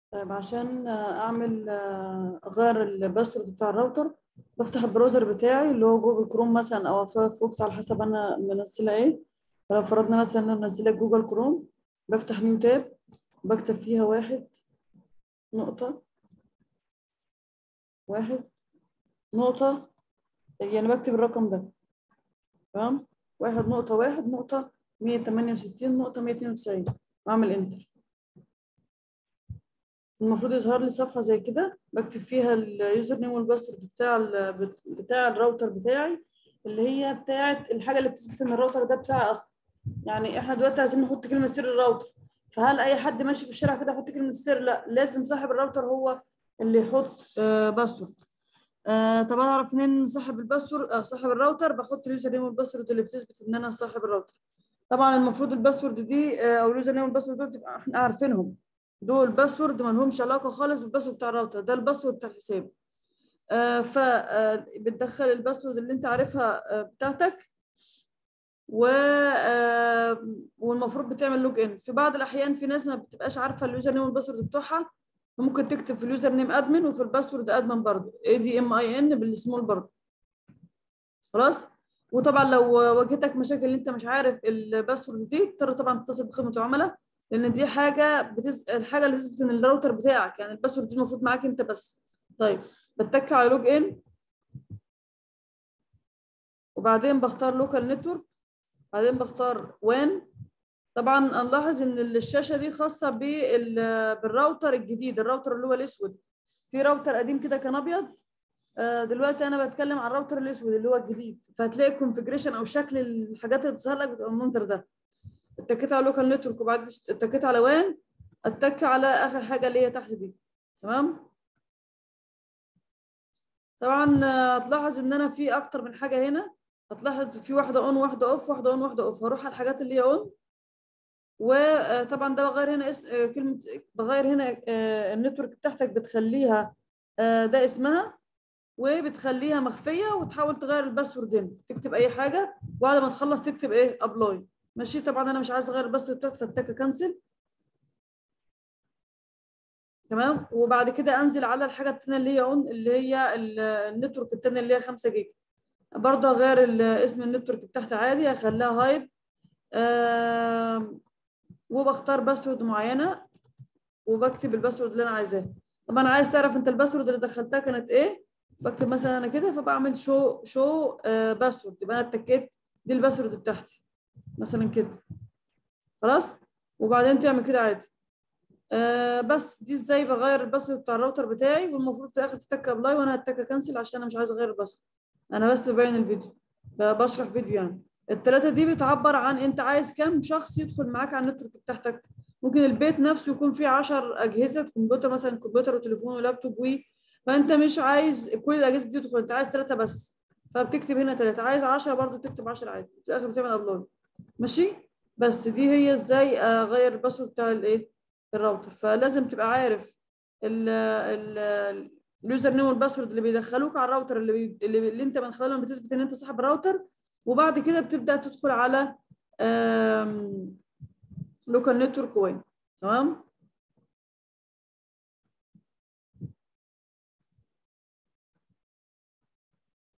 طيب عشان آه، اعمل آه، اغير الباسورد بتاع الراوتر بفتح البراوزر بتاعي اللي هو جوجل كروم مثلا او فايرفوكس على حسب انا منزله ايه فلو فرضنا مثلا ان انا منزله جوجل كروم بفتح نيو تاب بكتب فيها واحد نقطة واحد نقطة يعني بكتب الرقم ده تمام واحد نقطة واحد نقطة مية تمانية وستين نقطة مية اتنين وتسعين وأعمل انتر المفروض يظهر لي صفحة زي كده بكتب فيها اليوزر نيم والباسورد بتاع ال بتاع الراوتر بتاعي اللي هي بتاعت الحاجة اللي بتثبت إن الراوتر ده بتاعي أصلا يعني إحنا دلوقتي عايزين نحط كلمة سر الراوتر فهل أي حد ماشي في الشارع كده يحط كلمة سر؟ لا لازم صاحب الراوتر هو اللي يحط آه باسورد آه طب انا اعرف منين صاحب الباسورد آه صاحب الراوتر بحط اليوزر نيم والباسورد اللي بتثبت ان انا صاحب الراوتر طبعا المفروض الباسورد دي آه او اليوزر نيم والباسورد دول تبقى احنا عارفينهم دول باسورد ما لهمش علاقه خالص بالباسورد بتاع الراوتر ده الباسورد بتاع الحساب آه ف آه بتدخل الباسورد اللي انت عارفها آه بتاعتك و آه والمفروض بتعمل لوج ان في بعض الاحيان في ناس ما بتبقاش عارفه اليوزر نيم والباسورد بتوعها ممكن تكتب في اليوزر نيم ادمن وفي الباسورد ادمن برضه اي دي ام اي ان بالسمول برضه خلاص وطبعا لو واجهتك مشاكل اللي انت مش عارف الباسورد دي تضطر طبعا تتصل بخدمه العملاء لان دي حاجه بتز... الحاجه اللي تثبت ان الراوتر بتاعك يعني الباسورد دي المفروض معاك انت بس طيب بتك على لوج ان وبعدين بختار لوكال نتورك بعدين بختار وان طبعا نلاحظ ان الشاشه دي خاصه بالراوتر الجديد الراوتر اللي هو الاسود في راوتر قديم كده كان ابيض دلوقتي انا بتكلم عن الراوتر الاسود اللي هو الجديد فهتلاقي الكونفجريشن او شكل الحاجات اللي بتظهر لك بتبقى المنظر ده اتكيت على لوكال نتورك وبعدين اتكيت على وان اتك على اخر حاجه اللي هي تحت دي تمام طبعا هتلاحظ ان انا في اكتر من حاجه هنا هتلاحظ في واحده اون واحده اوف واحده اون واحده اوف هروح على الحاجات اللي هي اون وطبعا ده بغير هنا اس... كلمه بغير هنا النتورك بتاعتك بتخليها ده اسمها وبتخليها مخفيه وتحاول تغير الباسورد هنا تكتب اي حاجه وبعد ما تخلص تكتب ايه ابلاي ماشي طبعا انا مش عايز اغير الباسورد بتاعتي فاتك كنسل تمام وبعد كده انزل على الحاجه الثانيه اللي هي اون اللي هي النتورك الثانيه اللي هي 5 جيجا برضه اغير اسم النتورك بتاعتي عادي اخليها هايد آه وبختار باسورد معينه وبكتب الباسورد اللي انا عايزاه طبعا عايز تعرف انت الباسورد اللي دخلتها كانت ايه بكتب مثلا انا كده فبعمل شو شو آه باسورد يبقى انا اتكيت دي الباسورد بتاعتي مثلا كده خلاص وبعدين تعمل كده عادي آه بس دي ازاي بغير الباسورد بتاع الراوتر بتاعي والمفروض في الاخر تتك ابلاي وانا هتك كنسل عشان انا مش عايز اغير الباسورد انا بس ببين الفيديو بشرح فيديو يعني الثلاثه دي بتعبر عن انت عايز كم شخص يدخل معاك على النتورك بتاعتك ممكن البيت نفسه يكون فيه 10 اجهزه كمبيوتر مثلا كمبيوتر وتليفون ولابتوب و فانت مش عايز كل الاجهزه دي تدخل انت عايز ثلاثه بس فبتكتب هنا ثلاثه عايز 10 برضه بتكتب 10 عادي في الاخر بتعمل ابلود ماشي بس دي هي ازاي اغير الباسورد بتاع الايه الراوتر فلازم تبقى عارف ال ال اليوزر نيم والباسورد اللي بيدخلوك على الراوتر اللي, بي... اللي, اللي انت من خلالهم بتثبت ان انت صاحب الراوتر وبعد كده بتبدا تدخل على لوكال نتورك وين تمام